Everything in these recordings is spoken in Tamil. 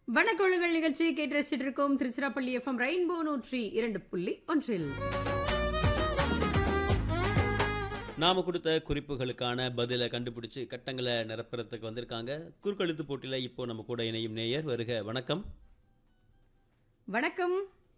வணக்கொழுங்கள் நிகழ்ச்சி கேட்டு ரசிச்சிட்டு இருக்கோம் திருச்சிராப்பள்ளி எஃப்எம் ரெயின்போ நூற்றி இரண்டு புள்ளி ஒன்றில் நாம கொடுத்த குறிப்புகளுக்கான பதிலை கண்டுபிடிச்சு கட்டங்களை நிரப்புறதுக்கு வந்திருக்காங்க குறுக்கெழுத்து போட்டியில இப்போ நம்ம கூட இணையும் நேயர் வருக வணக்கம் வணக்கம்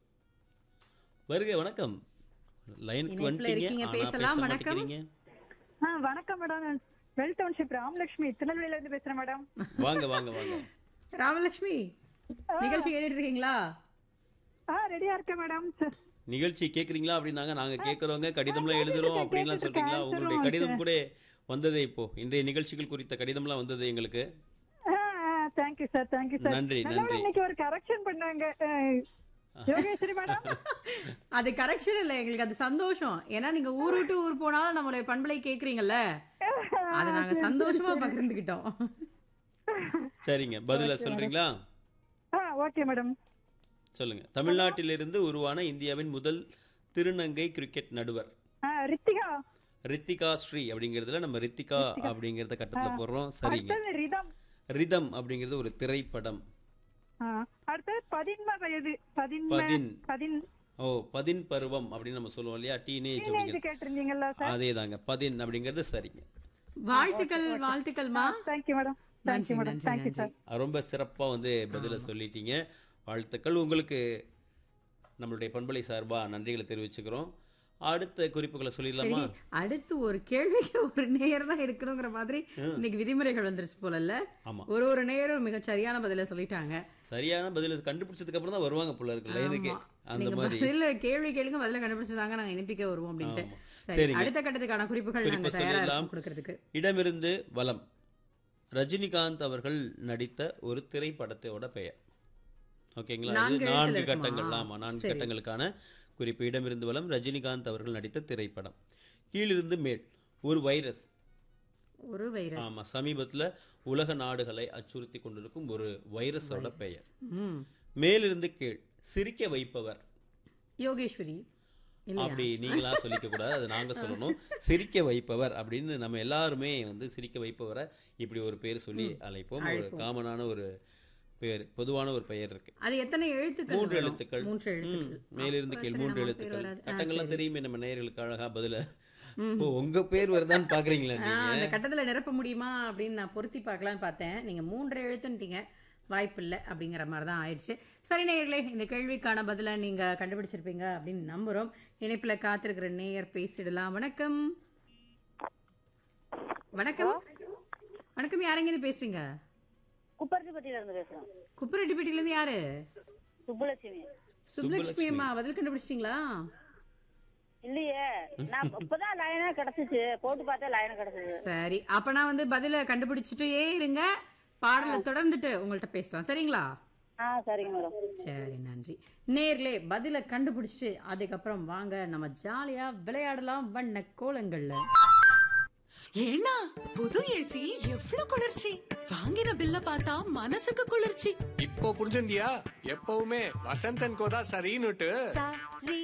வருக வணக்கம் லைனுக்கு இணைப்புல வந்துட்டீங்க இருக்கீங்க, ஆனா பேசலாம். பேச வணக்கம். மாட்டேங்கிறீங்க. ஆ வணக்கம் மேடம் நான் வெல் டவுன்ஷிப் ராமலட்சுமி திருநெல்வேலியில இருந்து பேசுறேன் மேடம் வாங்க வாங்க வாங்க ராமலட்சுமி நிகழ்ச்சி கேட்டுட்டு இருக்கீங்களா ஆ ரெடியா இருக்கேன் மேடம் நிகழ்ச்சி கேக்குறீங்களா அப்படின்னாங்க நாங்க கேக்குறோங்க கடிதம்லாம் எழுதுறோம் அப்படின்லாம் சொல்றீங்களா உங்களுடைய கடிதம் கூட வந்ததே இப்போ இன்றைய நிகழ்ச்சிகள் குறித்த கடிதம்லாம் வந்தது எங்களுக்கு தேங்க்யூ சார் தேங்க்யூ சார் நன்றி, நல்லா நன்றி. இன்னைக்கு ஒரு கரெக்ஷன் பண்ணாங்க அஹ், யோகேஸ்வரி மேடம் அது கரெக்ஷன் இல்ல எங்களுக்கு அது சந்தோஷம் ஏன்னா நீங்க ஊர் விட்டு ஊர் போனாலும் நம்மளுடைய பண்பலை கேக்குறீங்கல்ல அதை நாங்க சந்தோஷமா பகிர்ந்துகிட்டோம் சரிங்க பதில சொல்றீங்களா ஆ ஓகே மேடம் சொல்லுங்க தமிழ்நாட்டிலிருந்து உருவான இந்தியாவின் முதல் திருநங்கை கிரிக்கெட் நடுவர் ஆ ரித்திகா ரித்திகா ஸ்ரீ அப்படிங்கிறதுல நம்ம ரித்திகா அப்படிங்கறத கட்டத்துல போடுறோம் சரிங்க அடுத்தது ரிதம் ரிதம் அப்படிங்கிறது ஒரு திரைப்படம் ஆ, அடுத்தது பதின்ம வயது பதின்ம பதின். பதின் ஓ பதின் பருவம் அப்படின்னு நம்ம சொல்லுவோம் இல்லையா டீனேஜ் டீனேஜ் அப்படிங்கிறது கேட்டிருந்தீங்கல்ல சார் அதே தாங்க பதின் அப்படிங்கிறது சரிங்க வாழ்த்துக்கள் வாழ்த்துக்கள்மா தேங்க்யூ மேடம் நன்றி தேங்க்யூ மேடம் நன்றி தேங்க்யூ நன்றி சார் அஹ் ரொம்ப சிறப்பா வந்து பதில சொல்லிட்டீங்க வாழ்த்துக்கள் உங்களுக்கு நம்மளுடைய பண்பலை சார்பா நன்றிகளை தெரிவிச்சுக்கிறோம் அடுத்த குறிப்புகளை சொல்லிடலாமா சரி அடுத்து ஒரு கேள்விக்கு ஒரு நேயர் தான் எடுக்கணுங்கிற மாதிரி இன்னைக்கு விதிமுறைகள் வந்துருச்சு போலல்ல ஆமா ஒரு ஒரு நேயரும் மிக சரியான பதில சொல்லிட்டாங்க சரியான பதில கண்டுபிடிச்சதுக்கு அப்புறம் தான் வருவாங்க போல இருக்கு லைனுக்கு ஆமா. அந்த நீங்க மாதிரி பதில கேள்வி கேளுங்க பதில கண்டுபிடிச்சதாங்க நாங்க இணைப்பிக்க வருவோம் அப்படின்ட்டு ஆமா. சரி சரிங்க. அடுத்த கட்டத்துக்கான குறிப்புகள் நாங்க குறிப்பு தயாரா சொல்லிடலாம். இருக்கோம் கொடுக்கறதுக்கு இடமிருந்து வலம் ரஜினிகாந்த் அவர்கள் நடித்த ஒரு திரைப்படத்தோட பெயர் ஓகேங்களா இது நான்கு எழுத்துல நான்கு இருக்குமா? கட்டங்கள் ஆமா நான்கு சரி. கட்டங்களுக்கான குறிப்பு இடமிருந்து வலம் ரஜினிகாந்த் அவர்கள் நடித்த திரைப்படம் கீழிருந்து மேல் ஒரு வைரஸ் ஒரு வைரஸ் ஆமா சமீபத்துல உலக நாடுகளை அச்சுறுத்தி கொண்டிருக்கும் ஒரு வைரஸோட பெயர் ம். மேலிருந்து கீழ் சிரிக்க வைப்பவர் யோகேஸ்வரி இல்லையா அப்படி நீங்களா சொல்லிக்க கூடாது அது நாங்க சொல்லணும் சிரிக்க வைப்பவர் அப்படின்னு நம்ம எல்லாருமே வந்து சிரிக்க வைப்பவரை இப்படி ஒரு பேர் சொல்லி அழைப்போம் ஒரு அழைப்போம். காமனான ஒரு பேர் பொதுவான ஒரு பெயர் இருக்கு அது எத்தனை எழுத்துக்கள் மூன்று வரும்? எழுத்துக்கள் மூன்று எழுத்துக்கள் ம், மேலிருந்து அப்ப கீழ் சரி, மூன்று நம்ம பேர் எழுத்துக்கள் வராது. ஆ, கட்டங்கள்லாம் சரி. தெரியுமே நம்ம நேயர்களுக்கு அழகா பதில ம். ஓ உங்க பேர் வருதான்னு பாக்குறீங்களா ஆ, நீங்க அந்த கட்டத்துல நிரப்ப முடியுமா அப்படின்னு நான் பொருத்தி பார்க்கலான்னு பார்த்தேன் நீங்க மூன்று எழுத்துன்ட்டீங்க வாய்ப்பு இல்லை அப்படிங்கிற மாதிரி தான் ஆயிடுச்சு சரி நேயர்களே இந்த கேள்விக்கான பதிலை நீங்க கண்டுபிடிச்சிருப்பீங்க அப்படின்னு நம்புறோம் இணைப்புல காத்திருக்கிற நேயர் பேசிடலாம் வணக்கம் வணக்கம் வணக்கம் யாரெங்க இது பேசுறீங்க குப்பரத்திப்பட்டியில இருந்து பேசுறோம் குப்பரெட்டிப்பட்டியில இருந்து யாரு சுப்புலட்சுமி சுப்லட்சுமி அம்மா பதில் கண்டுபிடிச்சிட்டீங்களா இல்லையே நான் இப்பதான் லைனா கிடைச்சிச்சு போட்டு பார்த்தா லைனா கிடைச்சது சரி அப்ப நான் வந்து பதில கண்டுபிடிச்சிட்டே இருங்க பாடலை தொடர்ந்துட்டு உங்கள்ட்ட பேசலாம் சரிங்களா ஆ சரிங்க மேடம் சரி நன்றி நேர்லே பதில கண்டுபிடிச்சிட்டு அதுக்கப்புறம் வாங்க நம்ம ஜாலியா விளையாடலாம் வண்ண கோலங்கள்ல ஏன்னா புது ஏசி எவ்ளோ குளிர்ச்சி வாங்கின பில்ல பார்த்தா மனசுக்கு குளிர்ச்சி இப்போ புரிஞ்சுண்டியா எப்பவுமே வசந்தன் கோதா சரின்னுட்டு சரி